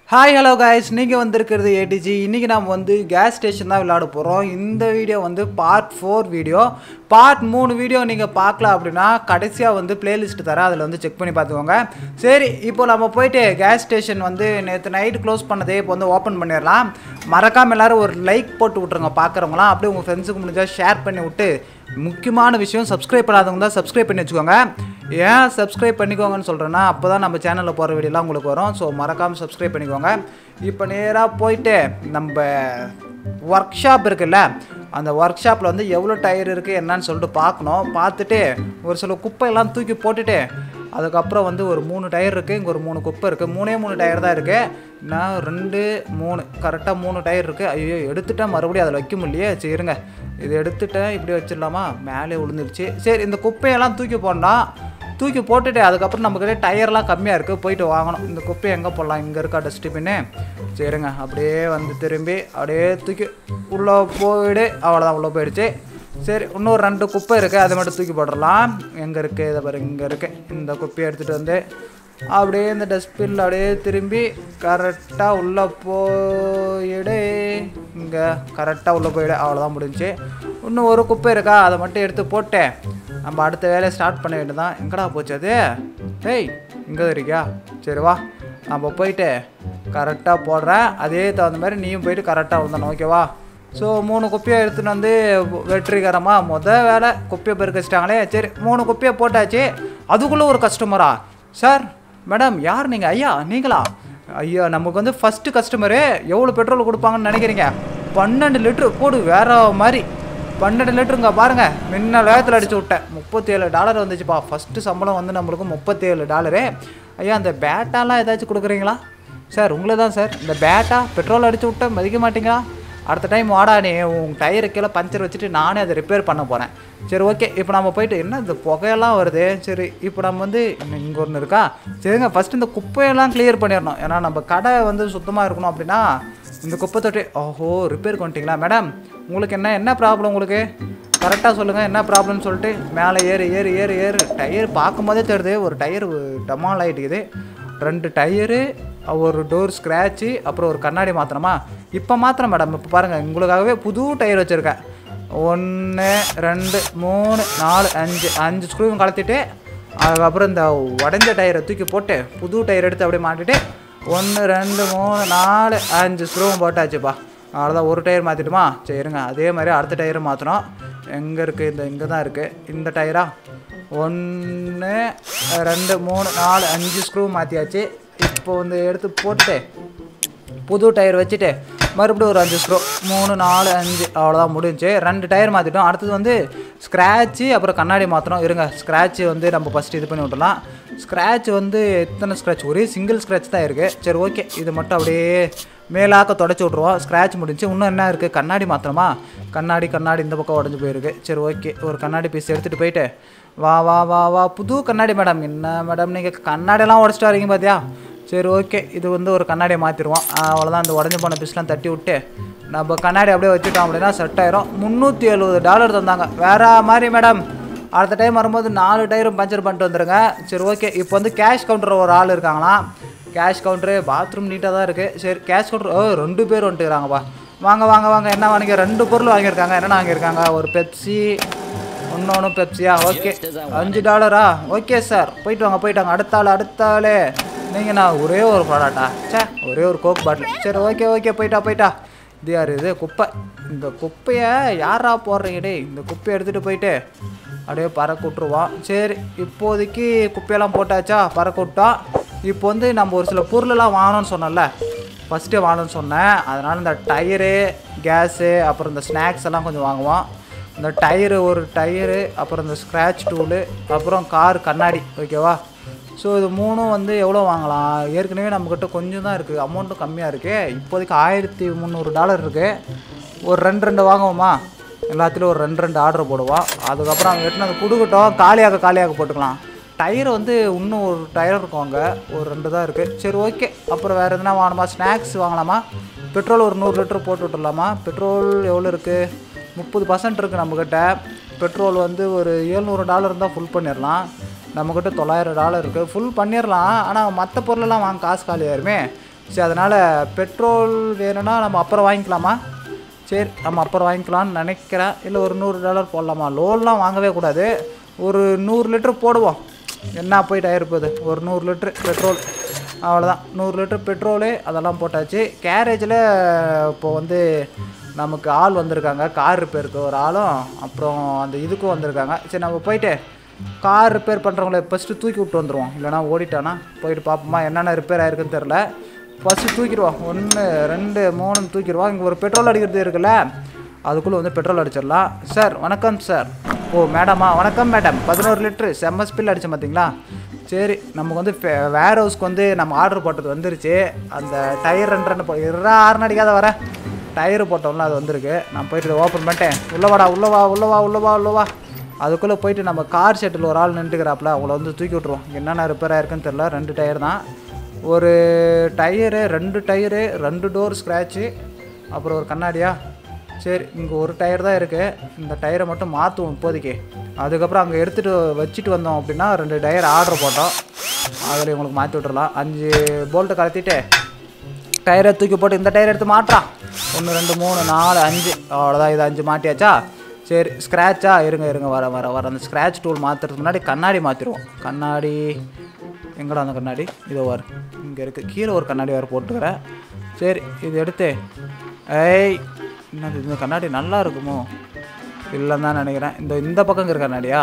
hi hello guys நீங்கள் வந்திருக்கிறது ADG இன்றைக்கி நாம் வந்து கேஸ் ஸ்டேஷன் தான் விளையாட போகிறோம் இந்த வீடியோ வந்து பார்ட் ஃபோர் வீடியோ பார்ட் மூணு வீடியோ நீங்கள் பார்க்கல அப்படின்னா கடைசியாக வந்து பிளேலிஸ்ட் தரேன் அதில் வந்து செக் பண்ணி பார்த்துக்கோங்க சரி இப்போ நம்ம போயிட்டு கேஸ் ஸ்டேஷன் வந்து நேற்று நைட்டு க்ளோஸ் பண்ணதே இப்போ வந்து ஓப்பன் பண்ணிடலாம் மறக்காமல் எல்லோரும் ஒரு லைக் போட்டு விட்ருங்க பார்க்குறவங்களாம் அப்படியே உங்கள் ஃப்ரெண்ட்ஸுக்கு முடிஞ்சால் ஷேர் பண்ணி விட்டு முக்கியமான விஷயம் சப்ஸ்கிரைப் பண்ணாதவங்க தான் சப்ஸ்கிரைப் பண்ணி வச்சுக்கோங்க ஏன் சப்ஸ்கிரைப் பண்ணிக்கோங்கன்னு சொல்கிறேன்னா அப்போ தான் நம்ம சேனலில் போகிற வீடியோலாம் உங்களுக்கு வரும் ஸோ மறக்காமல் சப்ஸ்கிரைப் பண்ணிக்கோங்க இப்போ நேராக போயிட்டு நம்ம ஒர்க் ஷாப் இருக்குல்ல அந்த ஒர்க் ஷாப்பில் வந்து எவ்வளோ டயர் இருக்குது என்னன்னு சொல்லிட்டு பார்க்கணும் பார்த்துட்டு ஒரு சில குப்பையெல்லாம் தூக்கி போட்டுட்டு அதுக்கப்புறம் வந்து ஒரு மூணு டயர் இருக்குது இங்கே ஒரு மூணு குப்பை இருக்குது மூணே மூணு டயர் தான் இருக்குது நான் ரெண்டு மூணு கரெக்டாக மூணு டயர் இருக்குது ஐயோ எடுத்துட்டேன் மறுபடியும் அதில் வைக்க முடியலையே சரி இருங்க இது எடுத்துட்டேன் இப்படி வச்சிடலாமா மேலே விழுந்துருச்சு சரி இந்த குப்பையெல்லாம் தூக்கி போடலாம் தூக்கி போட்டுட்டு அதுக்கப்புறம் நம்மக்கிட்ட டயர்லாம் கம்மியாக இருக்குது போயிட்டு வாங்கணும் இந்த குப்பையை எங்கே போடலாம் இங்கே இருக்கா டஸ்ட்பின்னு சரிங்க அப்படியே வந்து திரும்பி அப்படியே தூக்கி உள்ளே போயிடு அவ்வளோதான் உள்ளே போயிடுச்சு சரி இன்னொரு ரெண்டு குப்பை இருக்குது அதை மட்டும் தூக்கி போட்டுடலாம் எங்கே இருக்குது இதை பாரு இங்கே இருக்குது இந்த குப்பையை எடுத்துகிட்டு வந்து அப்படியே இந்த டஸ்ட்பினில் அப்படியே திரும்பி கரெக்டாக உள்ளே போயிடு இங்கே கரெக்டாக உள்ளே போயிடு அவ்வளோதான் முடிஞ்சு இன்னும் ஒரு குப்பை இருக்கா அதை மட்டும் எடுத்து போட்டேன் நம்ம அடுத்த வேலையை ஸ்டார்ட் பண்ண வேண்டியதான் எங்கடா போச்சு அது ஏய் இங்கே இருக்கியா சரி வா நம்ம போயிட்டு கரெக்டாக போடுறேன் அதே தகுந்த மாதிரி நீயும் போயிட்டு கரெக்டாக வந்தணும் ஓகேவா ஸோ மூணு குப்பியை எடுத்துன்னு வந்து வெற்றிகரமாக முத வேலை குப்பியை பெருக்க வச்சிட்டாங்களே சரி மூணு குப்பியை போட்டாச்சு அதுக்குள்ளே ஒரு கஸ்டமரா சார் மேடம் யார் நீங்கள் ஐயா நீங்களா ஐயா நமக்கு வந்து ஃபஸ்ட்டு கஸ்டமரு எவ்வளோ பெட்ரோல் கொடுப்பாங்கன்னு நினைக்கிறீங்க பன்னெண்டு லிட்ரு போடு வேற மாதிரி பன்னெண்டு லிட்டருங்க பாருங்க முன்ன வேகத்தில் அடிச்சு விட்டேன் முப்பத்தி ஏழு டாலர் வந்துச்சுப்பா ஃபஸ்ட்டு சம்பளம் வந்து நம்மளுக்கு முப்பத்தேழு டாலரு ஐயா அந்த பேட்டாலாம் ஏதாச்சும் கொடுக்குறீங்களா சார் உங்களை தான் சார் இந்த பேட்டா பெட்ரோல் அடிச்சு விட்டேன் மதிக்க மாட்டீங்களா அடுத்த டைம் வாடா நீ உன் டயரு கீழே பஞ்சர் வச்சுட்டு நானே அதை ரிப்பேர் பண்ண போகிறேன் சரி ஓகே இப்போ நம்ம போயிட்டு என்ன இந்த புகையெல்லாம் வருது சரி இப்போ நம்ம வந்து இன்னும் இங்கே ஒன்று இருக்கா சரிங்க ஃபஸ்ட்டு இந்த குப்பையெல்லாம் கிளியர் பண்ணிடணும் ஏன்னா நம்ம கடை வந்து சுத்தமாக இருக்கணும் அப்படின்னா இந்த குப்பை தொட்டி ஓஹோ ரிப்பேர் பண்ணிட்டீங்களா மேடம் உங்களுக்கு என்ன என்ன ப்ராப்ளம் உங்களுக்கு கரெக்டாக சொல்லுங்கள் என்ன ப்ராப்ளம்னு சொல்லிட்டு மேலே ஏறு ஏறு ஏறு ஏறு டயர் பார்க்கும்போதே தெரியுது ஒரு டயர் டமால் ஆகிட்டுக்குது ரெண்டு டயரு ஒரு டோர் ஸ்க்ராட்சு அப்புறம் ஒரு கண்ணாடி மாற்றணுமா இப்போ மாத்திரம் மேடம் இப்போ பாருங்கள் உங்களுக்காகவே புது டயர் வச்சுருக்கேன் ஒன்று ரெண்டு மூணு நாலு அஞ்சு அஞ்சு ஸ்க்ரூவும் கலத்திட்டு அதுக்கப்புறம் இந்த உடஞ்ச டயரை தூக்கி போட்டு புது டயர் எடுத்து அப்படியே மாட்டிட்டு ஒன்று ரெண்டு மூணு நாலு அஞ்சு ஸ்க்ரூவும் போட்டாச்சுப்பா அவ்வளோதான் ஒரு டயர் மாற்றிட்டுமா சரிங்க அதே மாதிரி அடுத்த டயரும் மாற்றணும் எங்கே இருக்குது இந்த இங்கே தான் இருக்குது இந்த டயரா ஒன்று ரெண்டு மூணு நாலு அஞ்சு ஸ்க்ரூ மாற்றியாச்சு இப்போ வந்து எடுத்து போட்டுட்டு புது டயர் வச்சுட்டு மறுபடியும் ஒரு அஞ்சு ஸ்க்ரூ மூணு நாலு அஞ்சு அவ்வளோதான் முடிஞ்சு ரெண்டு டயர் மாற்றிட்டோம் அடுத்தது வந்து ஸ்க்ராட்சு அப்புறம் கண்ணாடி மாற்றணும் இருங்க ஸ்க்ராட்சு வந்து நம்ம ஃபஸ்ட்டு இது பண்ணி விட்டுலாம் ஸ்க்ராட்ச் வந்து எத்தனை ஸ்க்ராட்ச் ஒரே சிங்கிள் ஸ்க்ராட்ச் தான் இருக்குது சரி ஓகே இது மட்டும் அப்படியே மேலாக்க தொடச்சி விட்ருவோம் ஸ்க்ராட்ச் முடிஞ்சு இன்னும் என்ன இருக்குது கண்ணாடி மாற்றணுமா கண்ணாடி கண்ணாடி இந்த பக்கம் உடஞ்சி போயிருக்கு சரி ஓகே ஒரு கண்ணாடி பீஸ் எடுத்துகிட்டு போயிட்டு வா வா வா வா புது கண்ணாடி மேடம் என்ன மேடம் நீங்கள் கண்ணாடியெல்லாம் உடச்சிட்டு வரீங்க பார்த்தியா சரி ஓகே இது வந்து ஒரு கண்ணாடியை மாற்றிடுவோம் அவ்வளோதான் அந்த உடஞ்சி போன பீஸ்லாம் தட்டி விட்டு நம்ம கண்ணாடி அப்படியே வச்சுட்டோம் அப்படின்னா செட் ஆயிரும் முந்நூற்றி எழுபது டாலர் தந்தாங்க வேற மாதிரி மேடம் அடுத்த டைம் வரும்போது நாலு டயரும் பஞ்சர் பண்ணிட்டு வந்துடுங்க சரி ஓகே இப்போ வந்து கேஷ் கவுண்டர் ஒரு ஆள் இருக்காங்களாம் கேஷ் கவுண்டரு பாத்ரூம் நீட்டாக தான் இருக்குது சரி கேஷ் கவுண்டர் ஓ ரெண்டு பேர் வந்துட்டுக்கிறாங்கப்பா வாங்க வாங்க வாங்க என்ன வாங்கிக்க ரெண்டு பொருள் வாங்கியிருக்காங்க என்னென்ன வாங்கியிருக்காங்க ஒரு பெப்சி இன்னொன்று பெப்சியா ஓகே அஞ்சு டாலரா ஓகே சார் போயிட்டு வாங்க போயிட்டு வாங்க அடுத்த ஆள் அடுத்த ஆள் நீங்கள் நான் ஒரே ஒரு ப்ராடக்டா சே ஒரே ஒரு கோக் பாட்டில் சரி ஓகே ஓகே போயிட்டா போயிட்டா இது யார் இது குப்பை இந்த குப்பையை யாரா போடுறீங்க டேய் இந்த குப்பையை எடுத்துகிட்டு போயிட்டு அப்படியே பறக்க விட்ருவோம் சரி இப்போதைக்கு குப்பையெல்லாம் போட்டாச்சா பறக்க விட்டோம் இப்போ வந்து நம்ம ஒரு சில பொருளெல்லாம் வாங்கணும்னு சொன்னோம்ல ஃபஸ்ட்டே வாங்கணும்னு சொன்னேன் அதனால் இந்த டயரு கேஸு அப்புறம் இந்த ஸ்நாக்ஸ் எல்லாம் கொஞ்சம் வாங்குவோம் இந்த டயரு ஒரு டயரு அப்புறம் இந்த ஸ்க்ராட்ச் டூலு அப்புறம் கார் கண்ணாடி ஓகேவா ஸோ இது மூணும் வந்து எவ்வளோ வாங்கலாம் ஏற்கனவே நம்மக்கிட்ட கொஞ்சம் தான் இருக்குது அமௌண்ட்டும் கம்மியாக இருக்குது இப்போதைக்கு ஆயிரத்தி முந்நூறு டாலர் இருக்குது ஒரு ரெண்டு ரெண்டு வாங்குவோமா எல்லாத்துலேயும் ஒரு ரெண்டு ரெண்டு ஆர்டர் போடுவோம் அதுக்கப்புறம் அவங்க எட்டுனது கொடுக்கட்டும் காலியாக காலியாக போட்டுக்கலாம் டயர் வந்து இன்னும் ஒரு டயர் இருக்கும் அங்கே ஒரு ரெண்டு தான் இருக்குது சரி ஓகே அப்புறம் வேறு எதுனா வாங்கணுமா ஸ்நாக்ஸ் வாங்கலாமா பெட்ரோல் ஒரு நூறு லிட்டர் போட்டு விட்டுடலாமா பெட்ரோல் எவ்வளோ இருக்குது முப்பது பர்சன்ட் இருக்குது நம்மக்கிட்ட பெட்ரோல் வந்து ஒரு ஏழ்நூறு டாலர் இருந்தால் ஃபுல் பண்ணிடலாம் நம்மக்கிட்ட தொள்ளாயிரம் டாலர் இருக்குது ஃபுல் பண்ணிடலாம் ஆனால் மற்ற பொருளெல்லாம் வாங்க காசு காலியாயிருமே சரி அதனால் பெட்ரோல் வேணும்னா நம்ம அப்புறம் வாங்கிக்கலாமா சரி நம்ம அப்புறம் வாங்கிக்கலாம்னு நினைக்கிறேன் இல்லை ஒரு நூறு டாலர் போடலாமா லோன்லாம் வாங்கவே கூடாது ஒரு நூறு லிட்டர் போடுவோம் என்ன போய் டயர் போகுது ஒரு நூறு லிட்ரு பெட்ரோல் அவ்வளோதான் நூறு லிட்டர் பெட்ரோலு அதெல்லாம் போட்டாச்சு கேரேஜில் இப்போ வந்து நமக்கு ஆள் வந்திருக்காங்க கார் ரிப்பேருக்கு ஒரு ஆளும் அப்புறம் அந்த இதுக்கும் வந்திருக்காங்க சரி நம்ம போயிட்டு கார் ரிப்பேர் பண்ணுறவங்கள ஃபஸ்ட்டு தூக்கி விட்டு வந்துடுவோம் இல்லைனா ஓடிட்டானா போயிட்டு பார்ப்போமா என்னென்ன ரிப்பேர் ஆயிருக்குன்னு தெரில ஃபஸ்ட்டு தூக்கிடுவோம் ஒன்று ரெண்டு மூணு தூக்கிடுவோம் இங்கே ஒரு பெட்ரோல் அடிக்கிறது இருக்குல்ல அதுக்குள்ளே வந்து பெட்ரோல் அடிச்சிடலாம் சார் வணக்கம் சார் ஓ மேடமா வணக்கம் மேடம் பதினோரு லிட்ரு செம்ம ஸ்பில் அடித்தேன் பார்த்தீங்களா சரி நமக்கு வந்து வேர் ஹவுஸ்க்கு வந்து நம்ம ஆர்டர் போட்டது வந்துருச்சு அந்த டயர் ரெண்டு ரெண்டு போ இருறா ஆறு அடிக்காத வரேன் டயரு போட்டோம்ல அது வந்திருக்கு நான் போயிட்டு ஓப்பன் பண்ணிட்டேன் உள்ளே வாடா உள்ளே வா உள்ளே வா உள்ளே வா உள்ளே வா அதுக்குள்ளே போயிட்டு நம்ம கார் ஷெட்டில் ஒரு ஆள் நின்றுக்கிறாப்புல அவங்கள வந்து தூக்கி விட்ருவோம் என்னென்ன ரிப்பேர் ஆயிருக்குன்னு தெரில ரெண்டு டயர் தான் ஒரு டயரு ரெண்டு டயரு ரெண்டு டோர் ஸ்க்ராட்சு அப்புறம் ஒரு கண்ணாடியா சரி இங்கே ஒரு டயர் தான் இருக்குது இந்த டயரை மட்டும் மாற்றுவோம் இப்போதைக்கு அதுக்கப்புறம் அங்கே எடுத்துகிட்டு வச்சுட்டு வந்தோம் அப்படின்னா ரெண்டு டயர் ஆர்டர் போட்டோம் அதில் உங்களுக்கு மாற்றி விட்றலாம் அஞ்சு போல்ட்டு கலத்திட்டு டயரை தூக்கி போட்டு இந்த டயர் எடுத்து மாட்டுறான் ஒன்று ரெண்டு மூணு நாலு அஞ்சு அவ்வளோதான் இது அஞ்சு மாட்டியாச்சா சரி ஸ்க்ராட்சா இருங்க இருங்க வர வர வர அந்த ஸ்க்ராட்ச் டூல் மாற்றுறதுக்கு முன்னாடி கண்ணாடி மாற்றிடுவோம் கண்ணாடி எங்கடா அந்த கண்ணாடி இதோ வர இங்கே இருக்குது கீழே ஒரு கண்ணாடி வேறு போட்டுக்கிறேன் சரி இது எடுத்து ஏய் என்னது இந்த கண்ணாடி நல்லா இருக்குமோ இல்லைன்னு தான் நினைக்கிறேன் இந்த இந்த பக்கம் இருக்கிற கண்ணாடியா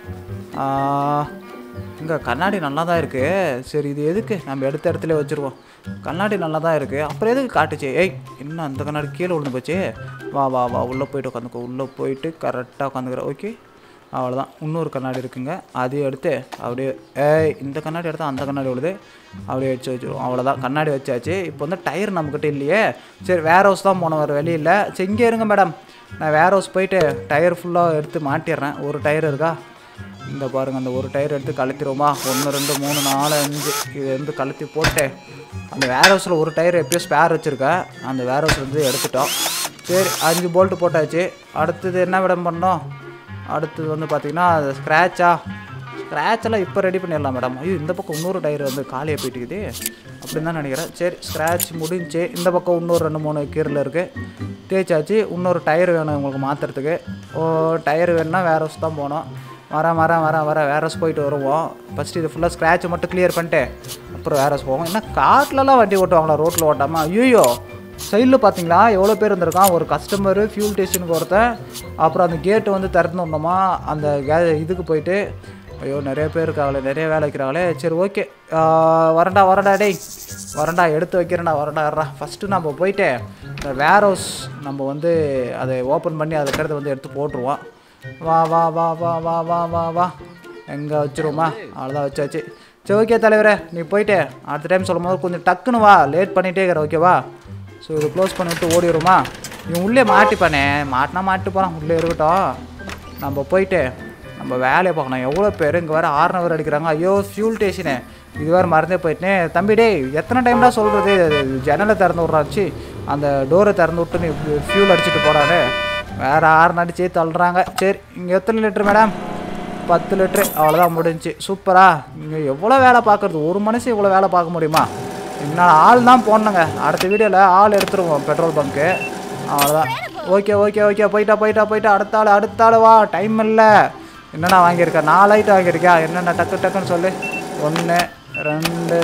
இங்கே கண்ணாடி நல்லா தான் இருக்குது சரி இது எதுக்கு நம்ம எடுத்த இடத்துல வச்சுருவோம் கண்ணாடி நல்லா தான் இருக்குது அப்புறம் எதுக்கு காட்டுச்சு ஏய் என்ன அந்த கண்ணாடி கீழே விழுந்து போச்சு வா வா வா உள்ளே போயிட்டு உட்காந்துக்கோ உள்ளே போயிட்டு கரெக்டாக உட்காந்துக்கிறேன் ஓகே அவ்வளோதான் இன்னொரு கண்ணாடி இருக்குங்க அதையும் எடுத்து அப்படியே ஏய் இந்த கண்ணாடி எடுத்தால் அந்த கண்ணாடி விழுது அப்படியே வச்சு வச்சுருவோம் அவ்வளோதான் கண்ணாடி வச்சாச்சு இப்போ வந்து டயர் நம்மக்கிட்ட இல்லையே சரி வேர் ஹவுஸ் தான் போன வர வெளியில் சரி இங்கே இருங்க மேடம் நான் வேர் ஹவுஸ் போயிட்டு டயர் ஃபுல்லாக எடுத்து மாட்டிடுறேன் ஒரு டயர் இருக்கா இந்த பாருங்க அந்த ஒரு டயர் எடுத்து கழட்டிடுவோமா ஒன்று ரெண்டு மூணு நாலு அஞ்சு இது வந்து கழட்டி போட்டு அந்த வேர் ஹவுஸில் ஒரு டயர் எப்படியோ ஸ்பேர் வச்சுருக்கேன் அந்த வேர் ஹவுஸ்ல இருந்து எடுத்துட்டோம் சரி அஞ்சு போல்ட்டு போட்டாச்சு அடுத்தது என்ன மேடம் பண்ணோம் அடுத்தது வந்து பார்த்தீங்கன்னா அது ஸ்க்ராட்சா ஸ்க்ராட்செல்லாம் இப்போ ரெடி பண்ணிடலாம் மேடம் ஐயோ இந்த பக்கம் இன்னொரு டயர் வந்து காலியாக போயிட்டுக்குது அப்படின்னு தான் நினைக்கிறேன் சரி ஸ்க்ராட்ச் முடிஞ்சு இந்த பக்கம் இன்னொரு ரெண்டு மூணு கீரில் இருக்குது தேய்ச்சாச்சு இன்னொரு டயர் வேணும் உங்களுக்கு மாற்றுறதுக்கு ஓ டயர் வேணும்னா வேறு ஹவுஸ் தான் போகணும் வரேன் வரேன் வரேன் வரேன் வேற ஹவுஸ் போயிட்டு வருவோம் ஃபஸ்ட்டு இது ஃபுல்லாக ஸ்க்ராட்சை மட்டும் கிளியர் பண்ணிட்டு அப்புறம் வேற ஹவுஸ் போவோம் என்ன காட்டிலலாம் வண்டி ஓட்டுவாங்களா ரோட்டில் ஓட்டாமல் ஐயோ சைடில் பார்த்தீங்களா எவ்வளோ பேர் இருந்திருக்கான் ஒரு கஸ்டமரு ஃபியூல் ஸ்டேஷனுக்கு ஒருத்தன் அப்புறம் அந்த கேட்டு வந்து திறந்து விடணுமா அந்த கே இதுக்கு போயிட்டு ஐயோ நிறைய பேர் இருக்காங்களே நிறைய வேலை வைக்கிறாங்களே சரி ஓகே வரண்டா வரண்டா டேய் வரண்டா எடுத்து வைக்கிறேன்டா வரண்டா வர்றா ஃபஸ்ட்டு நம்ம போயிட்டு இந்த வேர் ஹவுஸ் நம்ம வந்து அதை ஓப்பன் பண்ணி அதை இருக்கிறத வந்து எடுத்து போட்டுருவோம் வா வா வா வா வா வா வா வா எங்கே வச்சிருவோமா அவ்வளோதான் வச்சாச்சு சரி ஓகே தலைவரே நீ போயிட்டு அடுத்த டைம் சொல்லும் போது கொஞ்சம் டக்குன்னு வா லேட் பண்ணிகிட்டே இருக்கிற ஓகேவா ஸோ இது க்ளோஸ் பண்ணிவிட்டு ஓடிடுமா இவன் உள்ளே மாட்டிப்பானே மாட்டினா மாட்டு போகிறான் உள்ளே இருக்கட்டும் நம்ம போயிட்டு நம்ம வேலையை பார்க்கணும் எவ்வளோ பேர் இங்கே வேறு ஆறுனவர் அடிக்கிறாங்க ஐயோ ஃபியூல் ஸ்டேஷனு இது வேறு மறந்தே போயிட்டேன் தம்பி டேய் எத்தனை டைம் தான் சொல்கிறது ஜன்னலை திறந்து விட்றாச்சு அந்த டோரை திறந்து விட்டு நீ ஃபியூல் அடிச்சுட்டு போடாது வேறு ஆறு அடிச்சே தள்ளுறாங்க சரி இங்கே எத்தனை லிட்ரு மேடம் பத்து லிட்ரு அவ்வளோதான் முடிஞ்சுச்சு சூப்பரா இங்கே எவ்வளோ வேலை பார்க்குறது ஒரு மனுஷன் இவ்வளோ வேலை பார்க்க முடியுமா இன்னும் ஆள் தான் போடணுங்க அடுத்த வீடியோவில் ஆள் எடுத்துருவோம் பெட்ரோல் பங்க்கு அவ்வளோதான் ஓகே ஓகே ஓகே போயிட்டா போயிட்டா போயிட்டா அடுத்த ஆள் அடுத்த ஆள் வா டைம் இல்லை என்னென்ன வாங்கியிருக்க நாலு ஐட்டம் வாங்கியிருக்கியா என்னென்ன டக்கு டக்குன்னு சொல்லு ஒன்று ரெண்டு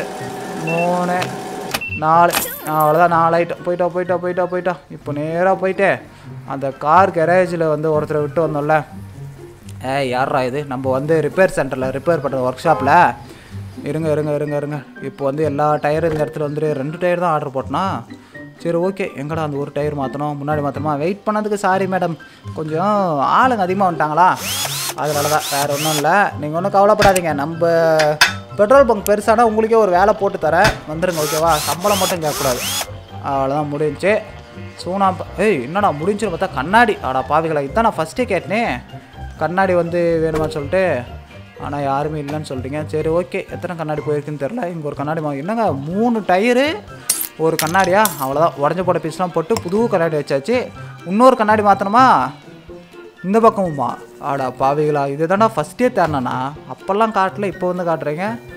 மூணு நாலு அவ்வளோதான் நாலு ஐட்டம் போயிட்டா போயிட்டா போயிட்டா போயிட்டா இப்போ நேராக போயிட்டு அந்த கார் கரேஜில் வந்து ஒருத்தரை விட்டு வந்தோம்ல ஏய் யாரா இது நம்ம வந்து ரிப்பேர் சென்டரில் ரிப்பேர் பண்ணுற ஒர்க் ஷாப்பில் இருங்க இருங்க இருங்க இருங்க இப்போ வந்து எல்லா டயரும் இந்த இடத்துல வந்துட்டு ரெண்டு டயர் தான் ஆர்டர் போட்டனா சரி ஓகே எங்கடா அந்த ஒரு டயர் மாற்றணும் முன்னாடி மாற்றணுமா வெயிட் பண்ணதுக்கு சாரி மேடம் கொஞ்சம் ஆளுங்க அதிகமாக வந்துட்டாங்களா அதனால தான் வேறு ஒன்றும் இல்லை நீங்கள் ஒன்றும் கவலைப்படாதீங்க நம்ம பெட்ரோல் பங்க் பெருசானா உங்களுக்கே ஒரு வேலை போட்டு தரேன் வந்துருங்க ஓகேவா சம்பளம் மட்டும் கேட்கக்கூடாது அவ்வளோதான் முடிஞ்சுச்சு சூனா ப- ஏய் என்னடா முடிஞ்சுன்னு பார்த்தா கண்ணாடி ஆடா பாவிகளா இதான் நான் ஃபஸ்ட்டே கேட்டனே கண்ணாடி வந்து வேணுமா சொல்லிட்டு ஆனால் யாருமே இல்லைன்னு சொல்லிட்டீங்க சரி ஓகே எத்தனை கண்ணாடி போயிருக்குன்னு தெரில இங்கே ஒரு கண்ணாடி மா என்னங்க மூணு டயரு ஒரு கண்ணாடியா அவ்வளோதான் உடஞ்ச போட பீஸ்லாம் போட்டு புது கண்ணாடி வச்சாச்சு இன்னொரு கண்ணாடி மாற்றணுமா இந்த பக்கமுமா ஆடா பாவிகளா இது தானே ஃபஸ்ட்டே தரணுண்ணா அப்போல்லாம் காட்டல இப்போ வந்து காட்டுறீங்க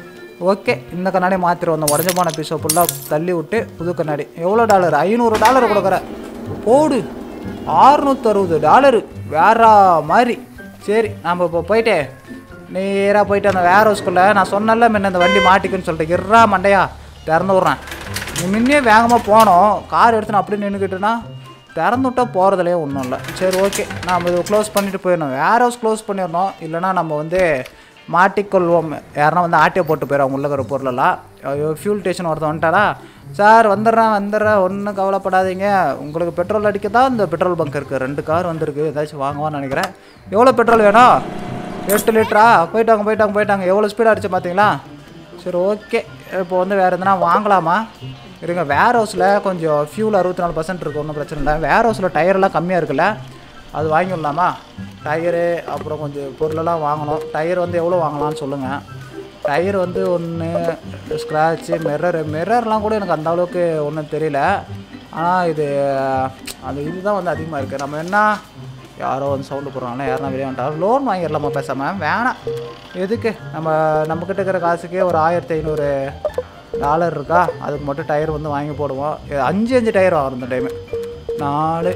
ஓகே இந்த கண்ணாடி மாற்றிடுவோம் அந்த உடஞ்ச போன பீஸை ஃபுல்லாக தள்ளி விட்டு புது கண்ணாடி எவ்வளோ டாலர் ஐநூறு டாலர் கொடுக்குற போடு அறுநூத்தறுபது டாலரு வேற மாதிரி சரி நம்ம இப்போ போயிட்டு நேராக போயிட்டு அந்த வேர் ஹவுஸ்குள்ளே நான் சொன்னல முன்ன இந்த வண்டி மாட்டிக்குன்னு சொல்லிட்டு இறா மண்டையா திறந்து விட்றேன் நீ முன்னே வேகமாக போனோம் கார் எடுத்து நான் அப்படியே நின்றுக்கிட்டேன்னா திறந்து விட்டா போகிறதுலே ஒன்றும் இல்லை சரி ஓகே நம்ம இது க்ளோஸ் பண்ணிட்டு போயிடணும் வேர் ஹவுஸ் க்ளோஸ் பண்ணிடணும் இல்லைனா நம்ம வந்து மாட்டிக்கொள்வோம் யாருன்னா வந்து ஆட்டியை போட்டு போயிடும் உள்ள இருக்கிற பொருளெல்லாம் ஐயோ ஃபியூல் ஸ்டேஷன் ஒருத்தன் வந்துட்டாரா சார் வந்துடுறேன் வந்துடுறேன் ஒன்றும் கவலைப்படாதீங்க உங்களுக்கு பெட்ரோல் அடிக்க தான் இந்த பெட்ரோல் பங்க் இருக்குது ரெண்டு கார் வந்திருக்கு ஏதாச்சும் வாங்குவான்னு நினைக்கிறேன் எவ்வளோ பெட்ரோல் வேணும் எட்டு லிட்டரா போயிட்டாங்க போயிட்டாங்க போயிட்டாங்க எவ்வளோ ஸ்பீடாக அடிச்சு பார்த்தீங்களா சரி ஓகே இப்போ வந்து வேறு எதுனா வாங்கலாமா இருங்க வேர் ஹவுஸில் கொஞ்சம் ஃபியூல் அறுபத்தி நாலு பர்சன்ட் இருக்குது ஒன்றும் பிரச்சனை இல்லை வேர் ஹவுஸில் டயர்லாம் கம்மியாக இருக்குல்ல அது வாங்கிடலாமா டயரு அப்புறம் கொஞ்சம் பொருளெல்லாம் வாங்கணும் டயர் வந்து எவ்வளோ வாங்கலாம்னு சொல்லுங்கள் டயர் வந்து ஒன்று ஸ்க்ராட்சு மிரர் மிரர்லாம் கூட எனக்கு அந்த அளவுக்கு ஒன்றும் தெரியல ஆனால் இது அந்த இதுதான் வந்து அதிகமாக இருக்குது நம்ம என்ன யாரோ வந்து சவுண்டு போடுறாங்களே யாருனா வெளியே வந்துட்டாலும் லோன் வாங்கிடலாமா பேசாமல் வேணாம் எதுக்கு நம்ம நம்மக்கிட்ட இருக்கிற காசுக்கே ஒரு ஆயிரத்தி ஐநூறு டாலர் இருக்கா அதுக்கு மட்டும் டயர் வந்து வாங்கி போடுவோம் இது அஞ்சு அஞ்சு டயர் வாங்குறோம் இந்த டைமு நாலு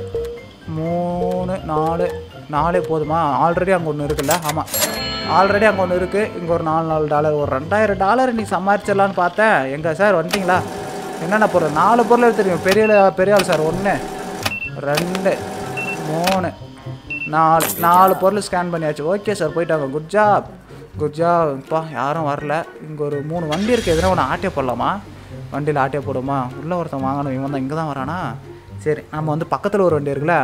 மூணு நாலு நாலே போதுமா ஆல்ரெடி அங்கே ஒன்று இருக்குல்ல ஆமாம் ஆல்ரெடி அங்கே ஒன்று இருக்குது இங்கே ஒரு நாலு நாலு டாலர் ஒரு ரெண்டாயிரம் டாலர் நீ சமாளிச்சிடலான்னு பார்த்தேன் எங்கே சார் வந்துட்டீங்களா என்னென்ன பொருள் நாலு பொருள் எடுத்துருக்கீங்க பெரிய ஆளு- பெரிய ஆள் சார் ஒன்று ரெண்டு மூணு நாலு நாலு பொருள் ஸ்கேன் பண்ணியாச்சு ஓகே சார் போயிட்டாங்க குட் ஜாப் குட் ஜாப் இப்போ யாரும் வரல இங்கே ஒரு மூணு வண்டி இருக்குது எதுனா ஒன்று ஆட்டிய போடலாமா வண்டியில் ஆட்டிய போடுமா உள்ளே ஒருத்தன் வாங்கணும் இவன் தான் இங்கே தான் வரானா சரி நம்ம வந்து பக்கத்தில் ஒரு வண்டி இருக்குல்ல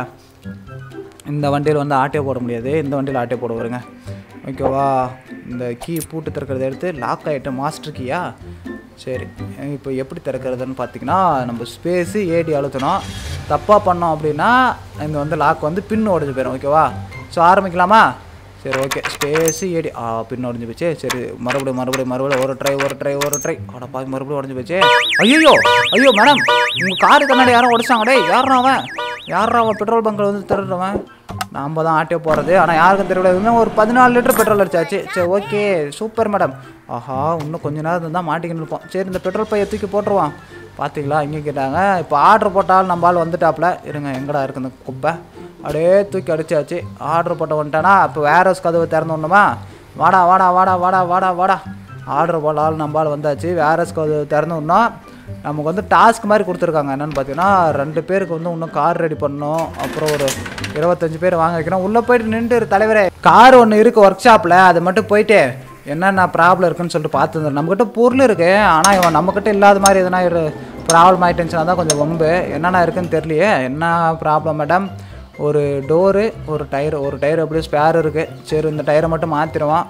இந்த வண்டியில் வந்து ஆட்டோ போட முடியாது இந்த வண்டியில் ஆட்டோ போட வருங்க ஓகேவா இந்த கீ பூட்டு திறக்கிறத எடுத்து லாக் ஆகிட்ட மாஸ்டர் கீயா சரி இப்போ எப்படி திறக்கிறதுன்னு பார்த்தீங்கன்னா நம்ம ஸ்பேஸு ஏடி அழுத்தணும் தப்பாக பண்ணோம் அப்படின்னா இந்த வந்து லாக் வந்து பின் உடஞ்சி போயிடும் ஓகேவா ஸோ ஆரம்பிக்கலாமா சரி ஓகே ஸ்பேஸு ஏடி ஆ பின் உடஞ்சி போச்சு சரி மறுபடியும் மறுபடியும் மறுபடியும் ஒரு ட்ரை ஒரு ட்ரை ஒரு ட்ரை அட பாதி மறுபடியும் உடஞ்சி போச்சு ஐயோ ஐயோ மேடம் உங்கள் காரு கண்ணாடி யாரும் உடைச்சாங்க டேய் யாரா அவன் யாரா அவன் பெட்ரோல் பங்கில் வந்து திருடுறவன் நாம் தான் ஆட்டோ போகிறது ஆனால் யாருக்கும் தெரியல இன்னும் ஒரு பதினாலு லிட்டர் பெட்ரோல் அடிச்சாச்சு சரி ஓகே சூப்பர் மேடம் ஆஹா இன்னும் கொஞ்ச நேரம் தான் மாட்டிக்கின்னு இருப்போம் சரி இந்த பெட்ரோல் பையை தூக்கி போட்டுருவான் பார்த்தீங்களா இங்கே கேட்டாங்க இப்போ ஆர்டர் போட்டால் நம்ம ஆள் வந்துட்டாப்புல இருங்க எங்கடா இருக்கு இந்த குப்பை அப்படியே தூக்கி அடிச்சாச்சு ஆர்டர் போட்ட வந்துட்டானா இப்போ வேற கதவு திறந்துடணுமா வாடா வாடா வாடா வாடா வாடா வாடா ஆர்டர் போட ஆள் நம்ம ஆள் வந்தாச்சு வேற கதவு திறந்து விடணும் நமக்கு வந்து டாஸ்க் மாதிரி கொடுத்துருக்காங்க என்னென்னு பார்த்தீங்கன்னா ரெண்டு பேருக்கு வந்து இன்னும் கார் ரெடி பண்ணணும் அப்புறம் ஒரு இருபத்தஞ்சு பேர் வாங்க வைக்கணும் உள்ளே போயிட்டு நின்று தலைவரே கார் ஒன்று இருக்குது ஒர்க் ஷாப்பில் அது மட்டும் போயிட்டு என்னென்ன ப்ராப்ளம் இருக்குன்னு சொல்லிட்டு பார்த்து நம்மக்கிட்ட பொருள் இருக்குது ஆனால் இவன் நம்மக்கிட்ட இல்லாத மாதிரி எதனா ஒரு ப்ராப்ளம் ஆகிட்டுச்சுன்னா தான் கொஞ்சம் வம்பு என்னென்ன இருக்குன்னு தெரியலையே என்ன ப்ராப்ளம் மேடம் ஒரு டோரு ஒரு டயர் ஒரு டயர் அப்படியே ஸ்பேர் இருக்குது சரி இந்த டயரை மட்டும் மாற்றிடுவான்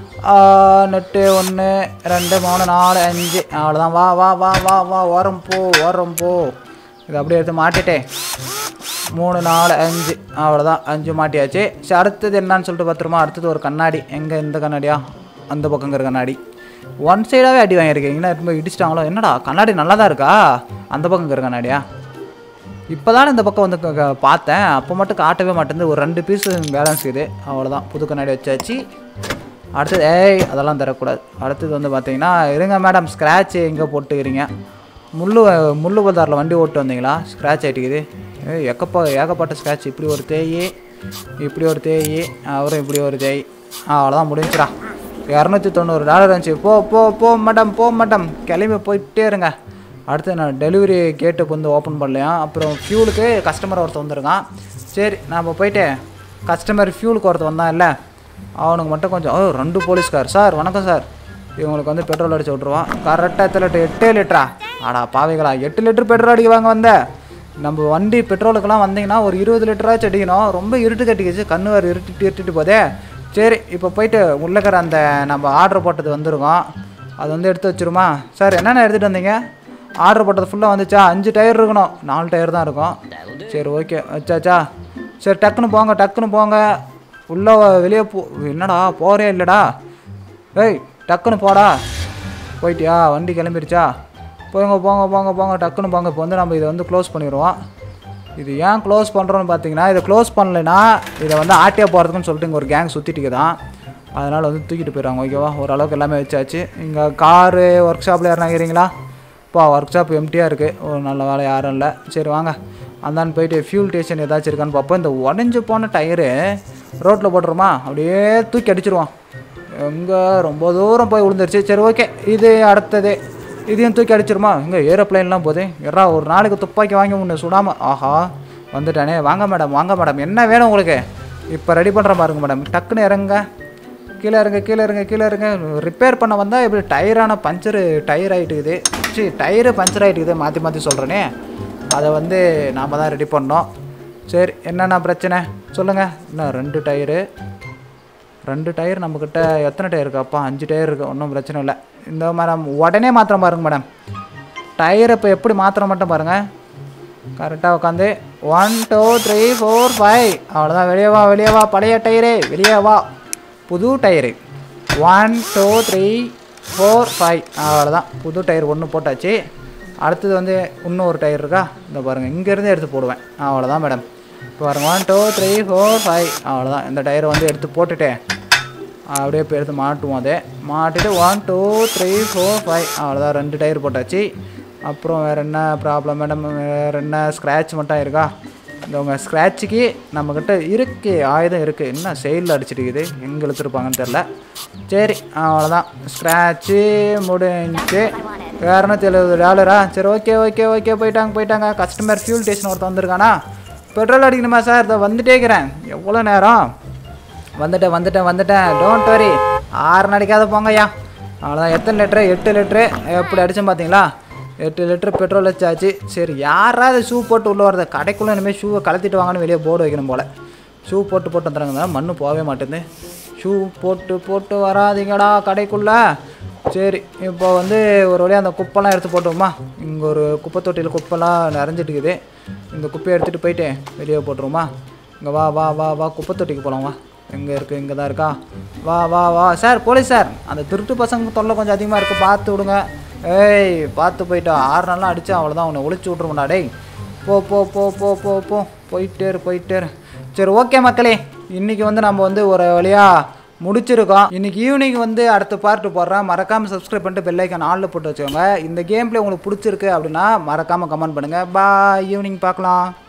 நெட்டு ஒன்று ரெண்டு மூணு நாலு அஞ்சு அவ்வளோதான் வா வா வா வா வா ஓரம் போ ஓரம் போ இதை அப்படியே எடுத்து மாட்டிட்டேன் மூணு நாலு அஞ்சு அவ்வளோதான் அஞ்சு மாட்டியாச்சு சரி அடுத்தது என்னன்னு சொல்லிட்டு பார்த்துருமா அடுத்தது ஒரு கண்ணாடி எங்கே இந்த கண்ணாடியா அந்த பக்கங்கிற கண்ணாடி ஒன் சைடாகவே அடி வாங்கியிருக்கீங்கன்னா ரொம்ப இடிச்சிட்டாங்களோ என்னடா கண்ணாடி நல்லா தான் இருக்கா அந்த பக்கங்கிற கண்ணாடியா இப்போ தானே இந்த பக்கம் வந்து க- க- பார்த்தேன் அப்போ மட்டும் காட்டவே மாட்டேங்குது ஒரு ரெண்டு பீஸ் பேலன்ஸ் இது அவ்வளோதான் புது கண்ணாடி வச்சாச்சு அடுத்தது ஏய் அதெல்லாம் தரக்கூடாது அடுத்தது வந்து பார்த்தீங்கன்னா இருங்க மேடம் ஸ்க்ராட்ச் எங்கே போட்டுக்கிறீங்க முள்ளு முள்ளு பதாரில் வண்டி ஓட்டு வந்தீங்களா ஸ்க்ராட்ச் ஆகிட்டுக்குது ஏய் எக்கப்பா ஏகப்பட்ட ஸ்க்ராட்ச் இப்படி ஒரு தேய் இப்படி ஒரு தேய் அப்புறம் இப்படி ஒரு தேய் அவ்வளோதான் முடிஞ்சுடா இரநூத்தி தொண்ணூறு டாலர் இருந்துச்சு போ போ போ மேடம் போ மேடம் கிளம்பி போயிட்டே இருங்க அடுத்து நான் டெலிவரி கேட்டுக்கு வந்து ஓப்பன் பண்ணலையா அப்புறம் ஃபியூலுக்கு கஸ்டமர் ஒருத்தர் வந்திருக்கான் சரி நான் போயிட்டு கஸ்டமர் ஃபியூலுக்கு ஒருத்தர் வந்தான் இல்லை அவனுக்கு மட்டும் கொஞ்சம் ஓ ரெண்டு போலீஸ்கார் சார் வணக்கம் சார் இவங்களுக்கு வந்து பெட்ரோல் அடிச்சு விட்ருவான் கரெக்டாக எத்தனை லிட்டர் எட்டே லிட்டரா ஆடா பாவிகளா எட்டு லிட்டர் பெட்ரோல் அடிக்க வாங்க வந்த நம்ம வண்டி பெட்ரோலுக்கெல்லாம் வந்தீங்கன்னா ஒரு இருபது லிட்டராச்சும் அடிக்கணும் ரொம்ப இருட்டு கட்டிக்கிச்சு கண்ணு வேறு இருட்டிட்டு இருட்டிட்டு போதே சரி இப்போ போயிட்டு உள்ளக்கிற அந்த நம்ம ஆர்டர் போட்டது வந்திருக்கோம் அது வந்து எடுத்து வச்சிருமா சார் என்னென்ன எடுத்துகிட்டு வந்தீங்க ஆர்டர் போட்டது ஃபுல்லாக வந்துச்சா அஞ்சு டயர் இருக்கணும் நாலு டயர் தான் இருக்கும் சரி ஓகே வச்சாச்சா சரி டக்குன்னு போங்க டக்குன்னு போங்க உள்ளே வெளியே போ என்னடா போகிறே இல்லைடா ஏய் டக்குன்னு போடா போயிட்டியா வண்டி கிளம்பிருச்சா போங்க போங்க போங்க போங்க டக்குன்னு போங்க இப்போ வந்து நம்ம இதை வந்து க்ளோஸ் பண்ணிடுவோம் இது ஏன் க்ளோஸ் பண்ணுறோன்னு பார்த்தீங்கன்னா இதை க்ளோஸ் பண்ணலைன்னா இதை வந்து ஆட்டியா போகிறதுக்குன்னு சொல்லிட்டு இங்கே ஒரு கேங் சுற்றிட்டு தான் அதனால் வந்து தூக்கிட்டு போயிடுவாங்க ஓகேவா ஓரளவுக்கு எல்லாமே வச்சாச்சு இங்கே காரு ஒர்க் ஷாப்பில் யாருனாங்கிறீங்களா இப்போ ஒர்க் ஷாப் எம்டியாக இருக்குது ஒரு நல்ல வேலை யாரும் இல்லை சரி வாங்க அந்தான்னு போயிட்டு ஃபியூல் ஸ்டேஷன் ஏதாச்சும் இருக்கான்னு பார்ப்போம் இந்த உடஞ்சி போன டயரு ரோட்டில் போட்டுருமா அப்படியே தூக்கி அடிச்சிருவான் எங்கே ரொம்ப தூரம் போய் விழுந்துருச்சு சரி ஓகே இது அடுத்தது இதையும் தூக்கி அடிச்சிருமா இங்கே ஏரோப்ளைன்லாம் போதே எறா ஒரு நாளைக்கு துப்பாக்கி வாங்கி ஒன்று சுடாமல் ஆஹா வந்துட்டானே வாங்க மேடம் வாங்க மேடம் என்ன வேணும் உங்களுக்கு இப்போ ரெடி பண்ணுற பாருங்க மேடம் டக்குன்னு இறங்க கீழே இறங்க கீழே இறங்க கீழே இறங்க ரிப்பேர் பண்ண வந்தால் இப்படி டயரான பஞ்சரு டயர் ஆகிட்டுக்குது சரி டயரு பஞ்சர் ஆகிட்டுக்குது மாற்றி மாற்றி சொல்கிறேனே அதை வந்து நாம் தான் ரெடி பண்ணோம் சரி என்னென்ன பிரச்சனை சொல்லுங்கள் இன்னும் ரெண்டு டயரு ரெண்டு டயர் நம்மக்கிட்ட எத்தனை டயர் இருக்கு அப்பா அஞ்சு டயர் இருக்குது ஒன்றும் பிரச்சனை இல்லை இந்த மேடம் உடனே மாத்திரம் பாருங்க மேடம் டயர் இப்போ எப்படி மாத்திரம் மட்டும் பாருங்கள் கரெக்டாக உட்காந்து one two three four five அவ்வளோதான் வெளியே வா வெளியே வா பழைய டயரு வெளியே வா புது tyre one two three four five அவ்வளோதான் புது டயர் ஒன்று போட்டாச்சு அடுத்தது வந்து இன்னும் ஒரு டயர் இருக்கா இந்த பாருங்கள் இங்கேருந்து எடுத்து போடுவேன் அவ்வளோதான் மேடம் இப்போ பாருங்க one two three four five அவ்வளோதான் இந்த டயரை வந்து எடுத்து போட்டுட்டேன் அப்படியே இப்போ எடுத்து மாட்டுவோம் அதே மாட்டிட்டு one two three four five அவ்வளோதான் ரெண்டு டயர் போட்டாச்சு அப்புறம் வேறு என்ன ப்ராப்ளம் மேடம் வேறு என்ன ஸ்க்ராட்ச் மட்டும் இருக்கா இந்த உங்கள் ஸ்க்ராட்சுக்கு நம்மக்கிட்ட இருக்குது ஆயுதம் இருக்குது என்ன செயலில் அடிச்சிருக்குது எங்கே இழுத்துருப்பாங்கன்னு தெரில சரி அவ்வளோதான் ஸ்க்ராட்சு முடிஞ்சு இரநூத்தி எழுபது டாலரா சரி ஓகே ஓகே ஓகே போயிட்டாங்க போயிட்டாங்க கஸ்டமர் ஃபியூல் ஸ்டேஷன் ஒருத்தன் வந்திருக்கானா பெட்ரோல் அடிக்கணுமா சார் இதை வந்துட்டே இருக்கிறேன் எவ்வளோ நேரம் வந்துட்டேன் வந்துட்டேன் வந்துட்டேன் டோன்ட் வரி ஆறு நடிக்காத போங்கய்யா அவ்வளோதான் எத்தனை லிட்ரு எட்டு லிட்ரு எப்படி அடித்தேன் பார்த்தீங்களா எட்டு லிட்டர் பெட்ரோல் வச்சாச்சு சரி யாராவது ஷூ போட்டு உள்ளே வரத கடைக்குள்ளே இனிமேல் ஷூவை கலத்திட்டு வாங்கன்னு வெளியே போர்டு வைக்கணும் போல் ஷூ போட்டு போட்டு வந்துடுறாங்க மண்ணு போகவே மாட்டேங்குது ஷூ போட்டு போட்டு வராதீங்கடா கடைக்குள்ளே சரி இப்போ வந்து ஒரு வழியாக அந்த குப்பெல்லாம் எடுத்து போட்டுவோமா இங்கே ஒரு குப்பை தொட்டியில் குப்பைலாம் நிறைஞ்சிட்டு இருக்குது இந்த குப்பையை எடுத்துகிட்டு போயிட்டு வெளியே போட்டுருவோமா இங்கே வா வா வா வா குப்பை தொட்டிக்கு போகலாம் வா எங்கே இருக்குது இங்கே தான் இருக்கா வா வா வா சார் போலீஸ் சார் அந்த திருட்டு பசங்க தொல்லை கொஞ்சம் அதிகமாக இருக்குது பார்த்து விடுங்க ஏய் பார்த்து போயிட்டா ஆறு நாள்லாம் அடித்தா அவ்வளோதான் உன்னை ஒழிச்சு விட்ருவோம்டா டேய் போ போ போ போ போ போ போயிட்டே இரு போயிட்டே இரு சரி ஓகே மக்களே இன்றைக்கி வந்து நம்ம வந்து ஒரு வழியாக முடிச்சிருக்கோம் இன்னைக்கு ஈவினிங் வந்து அடுத்த பார்ட் போடுறேன் மறக்காமல் சப்ஸ்கிரைப் பண்ணிட்டு பெல்லைக்கான் ஆளில் போட்டு வச்சுக்கோங்க இந்த கேம் பிளே உங்களுக்கு பிடிச்சிருக்கு அப்படின்னா மறக்காமல் கமெண்ட் பண்ணுங்கள் பா ஈவினிங் பார்க்கலாம்